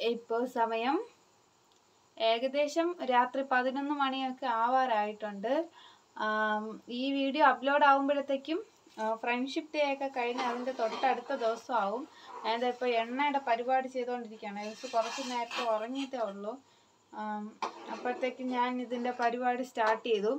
ഇപ്പോൾ സമയം ഏകദേശം രാത്രി പതിനൊന്ന് മണിയൊക്കെ ആവാറായിട്ടുണ്ട് ആം, ഈ വീഡിയോ അപ്ലോഡ് ആകുമ്പോഴത്തേക്കും ഫ്രണ്ട്ഷിപ്പ് ഡേ ഒക്കെ കഴിഞ്ഞ് അതിൻ്റെ തൊട്ടടുത്ത ദിവസം ആവും ഞാനിത് ഇപ്പോൾ എണ്ണയുടെ പരിപാടി ചെയ്തുകൊണ്ടിരിക്കുകയാണ് ഏകദേശം കുറച്ച് നേരത്തെ ഉറങ്ങിയിട്ടേ ഉള്ളൂ ആം, അപ്പോഴത്തേക്കും ഞാൻ ഇതിൻ്റെ പരിപാടി സ്റ്റാർട്ട് ചെയ്തു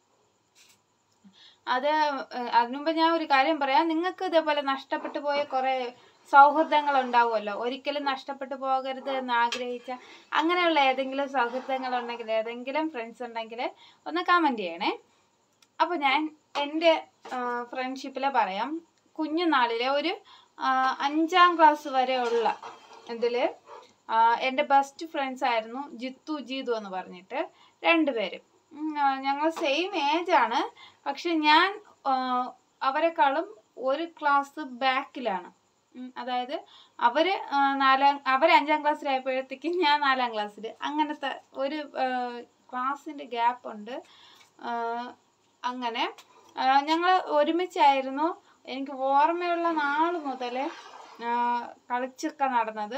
അത് ഏഹ്, അതിനുമുമ്പ് ഞാൻ ഒരു കാര്യം പറയാം നിങ്ങൾക്ക് ഇതേപോലെ നഷ്ടപ്പെട്ടു പോയ കുറേ സൗഹൃദങ്ങൾ ഉണ്ടാവുമല്ലോ ഒരിക്കലും നഷ്ടപ്പെട്ടു പോകരുത് എന്ന് ആഗ്രഹിച്ച അങ്ങനെയുള്ള ഏതെങ്കിലും സൗഹൃദങ്ങൾ ഉണ്ടെങ്കിൽ ഏതെങ്കിലും ഫ്രണ്ട്സ് ഉണ്ടെങ്കിൽ ഒന്ന് കമൻറ്റ് ചെയ്യണേ അപ്പോൾ ഞാൻ എൻ്റെ ഫ്രണ്ട്ഷിപ്പിലെ പറയാം കുഞ്ഞുനാളിലെ ഒരു ആ, അഞ്ചാം ക്ലാസ് വരെ ഉള്ള ഇതിൽ എൻ്റെ ബെസ്റ്റ് ഫ്രണ്ട്സ് ആയിരുന്നു ജിത്തു ജീതു എന്ന് പറഞ്ഞിട്ട് രണ്ടുപേരും ഞങ്ങൾ സെയിം ഏജ് ആണ് പക്ഷെ ഞാൻ ആ, അവരെക്കാളും ഒരു ക്ലാസ് ബാക്കിലാണ് ഉം, അതായത് അവര് ആ, നാലാം അവര് അഞ്ചാം ക്ലാസ്സിലായപ്പോഴത്തേക്കും ഞാൻ നാലാം ക്ലാസ്സിൽ അങ്ങനത്തെ ഒരു ക്ലാസ്സിൻ്റെ ഗ്യാപ്പ് ഉണ്ട് ആ, അങ്ങനെ ഞങ്ങൾ ഒരുമിച്ചായിരുന്നു എനിക്ക് ഓർമ്മയുള്ള നാൾ മുതൽ കളിച്ചൊക്കെ നടന്നത്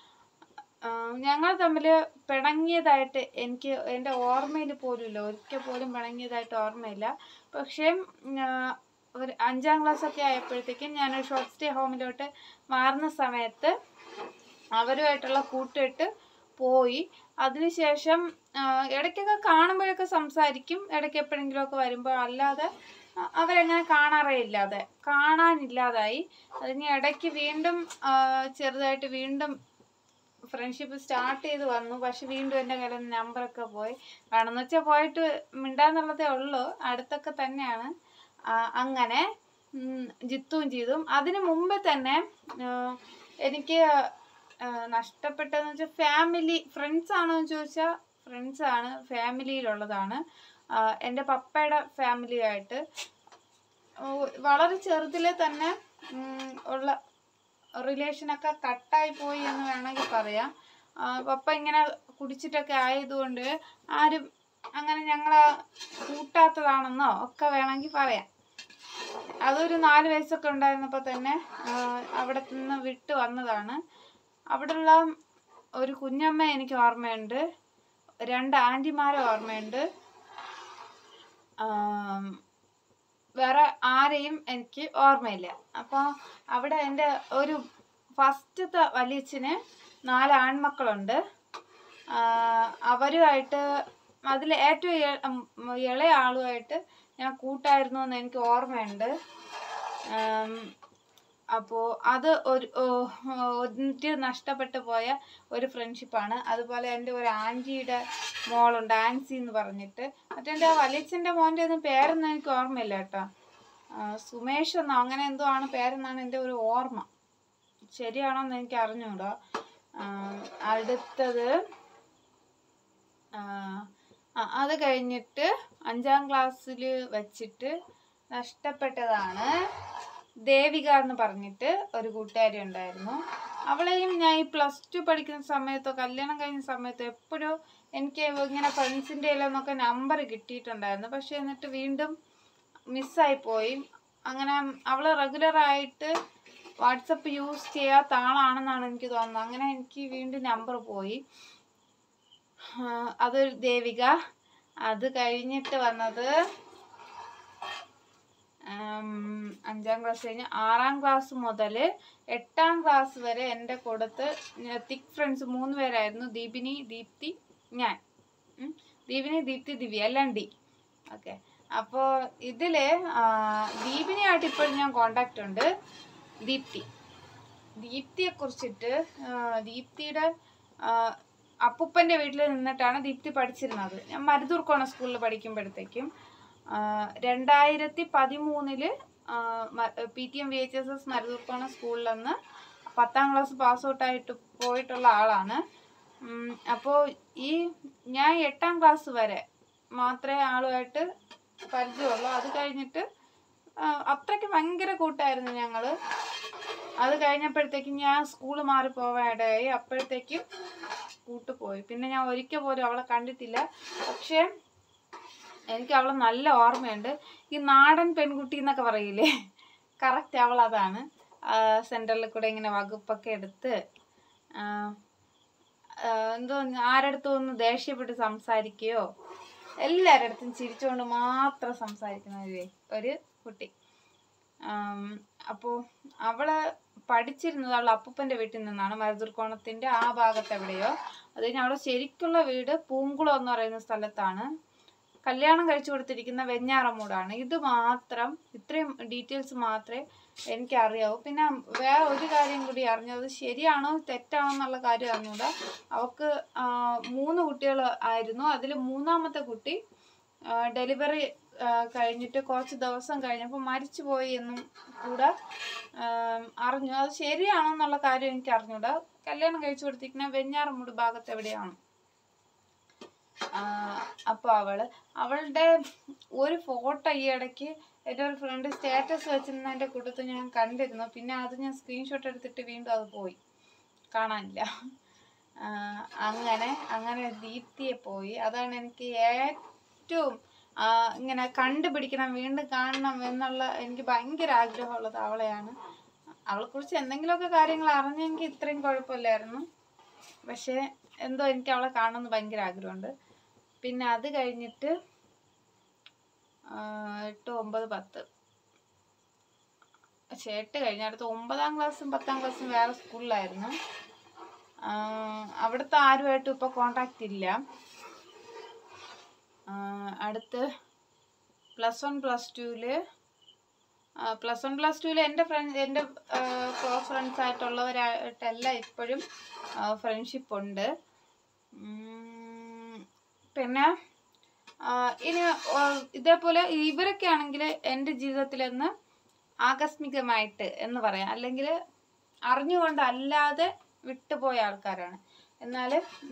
ഞങ്ങൾ തമ്മിൽ പിണങ്ങിയതായിട്ട് എനിക്ക് എൻ്റെ ഓർമ്മയിൽ പോലുമില്ല ഒരിക്കൽ പോലും പിണങ്ങിയതായിട്ട് ഓർമ്മയില്ല പക്ഷേ ഉം, ആ, ഒരു അഞ്ചാം ക്ലാസ് ഒക്കെ ആയപ്പോഴത്തേക്കും ഞാൻ ഷോർട്ട് സ്റ്റേ ഹോമിലോട്ട് മാറുന്ന സമയത്ത് അവരുമായിട്ടുള്ള കൂട്ടുകെട്ട് പോയി അതിനുശേഷം ആ, ഇടയ്ക്കൊക്കെ കാണുമ്പോഴൊക്കെ സംസാരിക്കും ഇടയ്ക്ക് എപ്പോഴെങ്കിലുമൊക്കെ വരുമ്പോൾ അല്ലാതെ ആ, അവരങ്ങനെ കാണാറേ ഇല്ലാതെ കാണാനില്ലാതായി അതിന് ഇടയ്ക്ക് വീണ്ടും ആ, ചെറുതായിട്ട് വീണ്ടും ഫ്രണ്ട്ഷിപ്പ് സ്റ്റാർട്ട് ചെയ്ത് വന്നു പക്ഷെ വീണ്ടും എൻ്റെ കയ്യിൽ നിന്ന് നമ്പറൊക്കെ പോയി കാണുന്ന വെച്ചാൽ പോയിട്ട് മിണ്ടാന്നുള്ളതേ ഉള്ളൂ അടുത്തൊക്കെ തന്നെയാണ് ആ, അങ്ങനെ ഉം, ജിത്തുവും ചെയ്തും അതിന് മുമ്പ് തന്നെ ആ, എനിക്ക് ആ, നഷ്ടപ്പെട്ടതെന്ന് വെച്ചാൽ ഫാമിലി ഫ്രണ്ട്സ് ആണോ എന്ന് ചോദിച്ചാൽ ഫ്രണ്ട്സ് ആണ് ഫാമിലിയിലുള്ളതാണ് ആ, എൻ്റെ പപ്പയുടെ ഫാമിലിയായിട്ട് ഓ, വളരെ ചെറുതിലെ തന്നെ ഉം, ഉള്ള റിലേഷനൊക്കെ കട്ടായി പോയി എന്ന് വേണമെങ്കിൽ പറയാം ആ, പപ്പ ഇങ്ങനെ കുടിച്ചിട്ടൊക്കെ ആയതുകൊണ്ട് ആരും അങ്ങനെ ഞങ്ങളെ കൂട്ടാത്തതാണെന്നോ ഒക്കെ വേണമെങ്കിൽ പറയാം അതൊരു നാല് വയസ്സൊക്കെ ഉണ്ടായിരുന്നപ്പോൾ തന്നെ ആ, അവിടെ നിന്ന് വിട്ട് വന്നതാണ് അവിടെയുള്ള ഒരു കുഞ്ഞമ്മ എനിക്ക് ഓർമ്മയുണ്ട് രണ്ട് ആൻറ്റിമാരെ ഓർമ്മയുണ്ട് ആം, വേറെ ആരെയും എനിക്ക് ഓർമ്മയില്ല അപ്പോൾ അവിടെ എൻ്റെ ഒരു ഫസ്റ്റത്തെ വലിയച്ഛന് നാല് ആൺമക്കളുണ്ട് ആ, അവരുമായിട്ട് അതിൽ ഏറ്റവും ഇള- ഉം, ഇളയ ആളുമായിട്ട് ഞാൻ കൂട്ടായിരുന്നു എന്ന് എനിക്ക് ഓർമ്മയുണ്ട് അപ്പോൾ അത് ഒരു ഓ- ഒന്നിട്ട് നഷ്ടപ്പെട്ടു പോയ ഒരു ഫ്രണ്ട്ഷിപ്പാണ് അതുപോലെ എൻ്റെ ഒരു ആൻറ്റിയുടെ മോളുണ്ട് ആൻസി എന്ന് പറഞ്ഞിട്ട് മറ്റേ എൻ്റെ ആ വലിയച്ഛൻ്റെ മോൻ്റെ ഒന്നും പേരൊന്നും എനിക്ക് ഓർമ്മയില്ല കേട്ടോ ആ, സുമേഷ് എന്നോ അങ്ങനെ എന്തോ ആണ് പേരെന്നാണ് എൻ്റെ ഒരു ഓർമ്മ ശരിയാണോ എന്ന് എനിക്ക് അറിഞ്ഞൂടാ ആ, അടുത്തത് ആ, ആ, അത് കഴിഞ്ഞിട്ട് അഞ്ചാം ക്ലാസ്സിൽ വെച്ചിട്ട് നഷ്ടപ്പെട്ടതാണ് ദേവിക എന്ന് പറഞ്ഞിട്ട് ഒരു കൂട്ടുകാരി ഉണ്ടായിരുന്നു അവളെയും ഞാൻ ഈ പ്ലസ് ടു പഠിക്കുന്ന സമയത്തോ കല്യാണം കഴിഞ്ഞ സമയത്തോ എപ്പോഴും എനിക്ക് ഇങ്ങനെ ഫ്രണ്ട്സിൻ്റെ നിന്നൊക്കെ നമ്പർ കിട്ടിയിട്ടുണ്ടായിരുന്നു പക്ഷെ എന്നിട്ട് വീണ്ടും മിസ്സായി പോയി അങ്ങനെ അവൾ റെഗുലറായിട്ട് വാട്സപ്പ് യൂസ് ചെയ്യാത്ത ആളാണെന്നാണ് എനിക്ക് തോന്നുന്നത് അങ്ങനെ എനിക്ക് വീണ്ടും നമ്പർ പോയി ആ, അതൊരു ദേവിക അത് കഴിഞ്ഞിട്ട് വന്നത് ഉം, അഞ്ചാം ക്ലാസ് കഴിഞ്ഞ് ആറാം ക്ലാസ് മുതൽ എട്ടാം ക്ലാസ് വരെ എൻ്റെ കൂടത്ത് തിക് ഫ്രണ്ട്സ് മൂന്ന് പേരായിരുന്നു ദീപിനി ദീപ്തി ഞാൻ ഉം. ദീപിനി ദീപ്തി ദിവ്യ എല്ലാം ഡി ഓക്കെ അപ്പോൾ ഇതിൽ ദീപിനിയായിട്ട് ഇപ്പോഴും ഞാൻ കോണ്ടാക്റ്റ് ഉണ്ട് ദീപ്തി ദീപ്തിയെ കുറിച്ചിട്ട് ദീപ്തിയുടെ ആ, അപ്പൂപ്പൻ്റെ വീട്ടിൽ നിന്നിട്ടാണ് ദീപ്തി പഠിച്ചിരുന്നത് ഞാൻ മരുതൂർക്കോണ സ്കൂളിൽ പഠിക്കുമ്പോഴത്തേക്കും ആ, രണ്ടായിരത്തി പതിമൂന്നില് P T M V H S S മരുതൂർക്കോണ സ്കൂളിൽ നിന്ന് പത്താം ക്ലാസ് പാസ് ഔട്ടായിട്ട് പോയിട്ടുള്ള ആളാണ് അപ്പോൾ ഈ ഞാൻ എട്ടാം ക്ലാസ് വരെ മാത്രമേ ആളുമായിട്ട് പരിചയമുള്ളൂ അത് കഴിഞ്ഞിട്ട് ആ, അത്രയ്ക്ക് ഭയങ്കര കൂട്ടായിരുന്നു ഞങ്ങൾ അത് കഴിഞ്ഞപ്പോഴത്തേക്കും ഞാൻ സ്കൂൾ മാറി പോവാൻ ഇടയായി അപ്പോഴത്തേക്കും കൂട്ട് പോയി പിന്നെ ഞാൻ ഒരിക്കൽ പോലും അവളെ കണ്ടിട്ടില്ല പക്ഷേ എനിക്ക് അവളെ നല്ല ഓർമ്മയുണ്ട് ഈ നാടൻ പെൺകുട്ടി എന്നൊക്കെ പറയില്ലേ കറക്റ്റ് അവൾ അതാണ് സെൻറ്ററിൽ കൂടെ ഇങ്ങനെ വകുപ്പൊക്കെ എടുത്ത് ആ, ആ, എന്തോ ആരടുത്തും ഒന്ന് ദേഷ്യപ്പെട്ട് സംസാരിക്കുകയോ എല്ലാവരുടെ അടുത്തും ചിരിച്ചുകൊണ്ട് മാത്രം സംസാരിക്കുന്ന ഒരു വ്യ- ഒരു കുട്ടി ആം, അപ്പോ അവള് പഠിച്ചിരുന്നത് അവളെ അപ്പൂപ്പന്റെ വീട്ടിൽ നിന്നാണ് മരുതൂർക്കോണത്തിന്റെ ആ ഭാഗത്ത് എവിടെയോ അത് കഴിഞ്ഞ് അവളെ ശരിക്കുള്ള വീട് പൂങ്കുളം എന്ന് പറയുന്ന സ്ഥലത്താണ് കല്യാണം കഴിച്ചു കൊടുത്തിരിക്കുന്ന വെഞ്ഞാറമൂടാണ് ഇത് മാത്രം ഇത്രയും ഡീറ്റെയിൽസ് മാത്രമേ എനിക്ക് അറിയാവൂ പിന്നെ വേറെ ഒരു കാര്യം കൂടി അറിഞ്ഞത് ശരിയാണോ തെറ്റാണോ എന്നുള്ള കാര്യം അറിഞ്ഞൂടാ അവക്ക് ആ, മൂന്ന് കുട്ടികൾ ആയിരുന്നു അതിൽ മൂന്നാമത്തെ കുട്ടി ഡെലിവറി കഴിഞ്ഞിട്ട് കുറച്ച് ദിവസം കഴിഞ്ഞപ്പോൾ മരിച്ചുപോയി എന്നും കൂടെ ആം, അറിഞ്ഞു അത് ശരിയാണോ എന്നുള്ള കാര്യം എനിക്ക് അറിഞ്ഞൂടാ കല്യാണം കഴിച്ചു കൊടുത്തിരിക്കുന്ന വെഞ്ഞാറമൂട് ഭാഗത്ത് എവിടെയാണ് അപ്പോൾ അവള് അവളുടെ ഒരു ഫോട്ടോ ഈ ഇടയ്ക്ക് എൻ്റെ ഒരു ഫ്രണ്ട് സ്റ്റാറ്റസ് വെച്ചിരുന്നതിൻ്റെ കൂട്ടത്തിൽ ഞാൻ കണ്ടിരുന്നു പിന്നെ അത് ഞാൻ സ്ക്രീൻഷോട്ട് എടുത്തിട്ട് വീണ്ടും അത് പോയി കാണാനില്ല ആ, അങ്ങനെ അങ്ങനെ ദീപ്തിയെ പോയി അതാണ് എനിക്ക് ഏറ്റവും ആ, ഇങ്ങനെ കണ്ടുപിടിക്കണം വീണ്ടും കാണണം എന്നുള്ള എനിക്ക് ഭയങ്കര ആഗ്രഹമുള്ളത് അവളെയാണ് അവളെക്കുറിച്ച് എന്തെങ്കിലുമൊക്കെ കാര്യങ്ങൾ അറിഞ്ഞെങ്കിൽ ഇത്രയും കുഴപ്പമില്ലായിരുന്നു പക്ഷേ എന്തോ എനിക്ക് അവളെ കാണണമെന്ന് ഭയങ്കര ആഗ്രഹമുണ്ട് പിന്നെ അത് കഴിഞ്ഞിട്ട് ആ, എട്ട് ഒമ്പത് പത്ത് പക്ഷേ എട്ട് കഴിഞ്ഞ അടുത്ത ഒമ്പതാം ക്ലാസ്സും പത്താം ക്ലാസ്സും വേറെ സ്കൂളിലായിരുന്നു ആ, അവിടുത്തെ ആരുമായിട്ടും ഇപ്പോൾ കോണ്ടാക്റ്റ് ഇല്ല ആ, അടുത്ത് പ്ലസ് വൺ പ്ലസ് ടുവില് പ്ലസ് വൺ പ്ലസ് ടുവിൽ എൻ്റെ ഫ്രണ്ട് എൻ്റെ ക്ലോസ് ഫ്രണ്ട്സ് ആയിട്ടുള്ളവരായിട്ടെല്ലാം ഇപ്പോഴും ഫ്രണ്ട്ഷിപ്പ് ഉണ്ട് ഉം, പിന്നെ ആ, ഇനി ആ, ഇതേപോലെ ഇവരൊക്കെ ആണെങ്കിൽ എൻ്റെ ജീവിതത്തിൽ നിന്ന് ആകസ്മികമായിട്ട് എന്ന് പറയാം അല്ലെങ്കിൽ അറിഞ്ഞുകൊണ്ട് അല്ലാതെ വിട്ടുപോയ ആൾക്കാരാണ് എന്നാൽ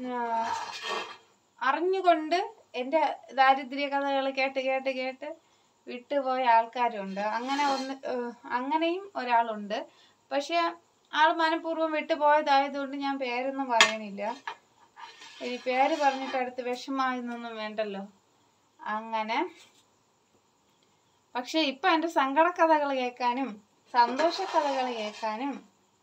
അറിഞ്ഞുകൊണ്ട് എൻ്റെ ദാരിദ്ര്യ കഥകൾ കേട്ട് കേട്ട് കേട്ട് വിട്ടുപോയ ആൾക്കാരുണ്ട് അങ്ങനെ ഒന്ന് ഏഹ്, അങ്ങനെയും ഒരാളുണ്ട് പക്ഷെ ആൾ മനഃപൂർവ്വം വിട്ടുപോയതായതുകൊണ്ട് ഞാൻ പേരൊന്നും പറയണില്ല ഇനി പേര് പറഞ്ഞിട്ട് അടുത്ത് വിഷമായെന്നൊന്നും വേണ്ടല്ലോ അങ്ങനെ പക്ഷെ ഇപ്പൊ എൻ്റെ സങ്കട കഥകൾ കേൾക്കാനും സന്തോഷ കഥകൾ കേൾക്കാനും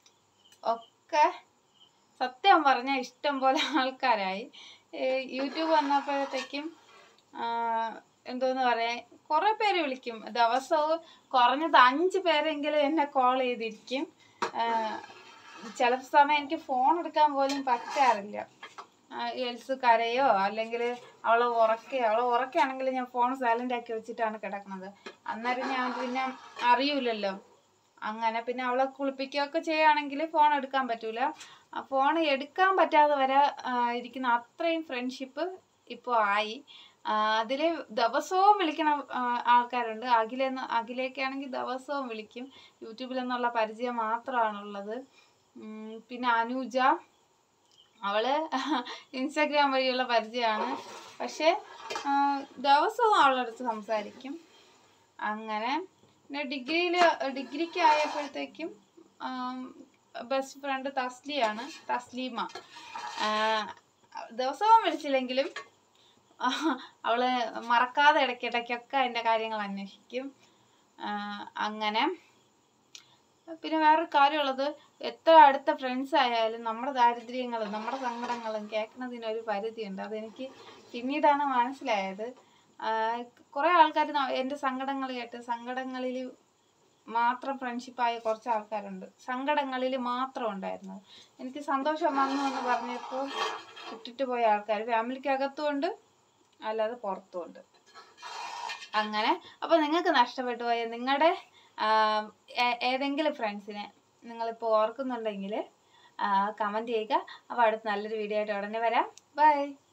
ഒക്കെ സത്യം പറഞ്ഞാൽ ഇഷ്ടം പോലെ ആൾക്കാരായി ഏ, യൂട്യൂബ് വന്നപ്പോഴത്തേക്കും ആ, എന്തോന്ന് പറയാ കുറെ പേര് വിളിക്കും ദിവസവും കുറഞ്ഞത് അഞ്ച് പേരെങ്കിലും എന്നെ കോൾ ചെയ്തിരിക്കും ആ, ചില സമയം എനിക്ക് ഫോൺ എടുക്കാൻ പോലും പറ്റാറില്ല ആ, എൽസ് കരയോ അല്ലെങ്കിൽ അവളെ ഉറക്കയോ അവളെ ഉറക്കുകയാണെങ്കിൽ ഞാൻ ഫോൺ സൈലന്റ് ആക്കി വെച്ചിട്ടാണ് കിടക്കുന്നത് അന്നേരം ഞാൻ പിന്നെ അറിയൂലല്ലോ അങ്ങനെ പിന്നെ അവളെ കുളിപ്പിക്കുകയൊക്കെ ചെയ്യുകയാണെങ്കിൽ ഫോൺ എടുക്കാൻ പറ്റൂല ആ ഫോൺ എടുക്കാൻ പറ്റാതെ വരെ ആ, ഇരിക്കുന്ന അത്രയും ഫ്രണ്ട്ഷിപ്പ് ഇപ്പോൾ ആയി അതിൽ ദിവസവും വിളിക്കണ ആ, ആൾക്കാരുണ്ട് അഖിലെന്ന് അഖിലേക്കാണെങ്കിൽ ദിവസവും വിളിക്കും യൂട്യൂബിൽ നിന്നുള്ള പരിചയം മാത്രമാണുള്ളത് ഉം, പിന്നെ അനുജ അവള് ഇൻസ്റ്റാഗ്രാം വഴിയുള്ള പരിചയമാണ് പക്ഷെ ആ, ദിവസവും അവളുടെ അടുത്ത് സംസാരിക്കും അങ്ങനെ പിന്നെ ഡിഗ്രിയിൽ ഡിഗ്രിക്ക് ആയപ്പോഴത്തേക്കും ബെസ്റ്റ് ഫ്രണ്ട് തസ്ലിയാണ് തസ്ലീമ ആ, ദിവസവും വിളിച്ചില്ലെങ്കിലും ആ, അവള് മറക്കാതെ ഇടയ്ക്കിടയ്ക്കൊക്കെ അതിൻ്റെ കാര്യങ്ങൾ അന്വേഷിക്കും ആ, അങ്ങനെ പിന്നെ വേറൊരു കാര്യമുള്ളത് എത്ര അടുത്ത ഫ്രണ്ട്സ് ആയാലും നമ്മുടെ ദാരിദ്ര്യങ്ങളും നമ്മുടെ സങ്കടങ്ങളും കേൾക്കുന്നതിന് ഒരു പരിധിയുണ്ട് അതെനിക്ക് പിന്നീടാണ് മനസ്സിലായത് കുറേ ആൾക്കാർ എൻ്റെ സങ്കടങ്ങൾ കേട്ട് സങ്കടങ്ങളിൽ മാത്രം ഫ്രണ്ട്ഷിപ്പായ കുറച്ച് ആൾക്കാരുണ്ട് സങ്കടങ്ങളിൽ മാത്രം ഉണ്ടായിരുന്നത് എനിക്ക് സന്തോഷം വന്നു എന്ന് പറഞ്ഞപ്പോൾ ഇട്ടിട്ട് പോയ ആൾക്കാർ ഫാമിലിക്കകത്തും ഉണ്ട് അല്ലാതെ പുറത്തും ഉണ്ട് അങ്ങനെ അപ്പോൾ നിങ്ങൾക്ക് നഷ്ടപ്പെട്ടു പോയ നിങ്ങളുടെ ഏതെങ്കിലും ഫ്രണ്ട്സിനെ നിങ്ങളിപ്പോൾ ഓർക്കുന്നുണ്ടെങ്കിൽ കമൻറ്റ് ചെയ്യുക അപ്പോൾ അടുത്ത് നല്ലൊരു വീഡിയോ ആയിട്ട് ഉടനെ വരാം ബൈ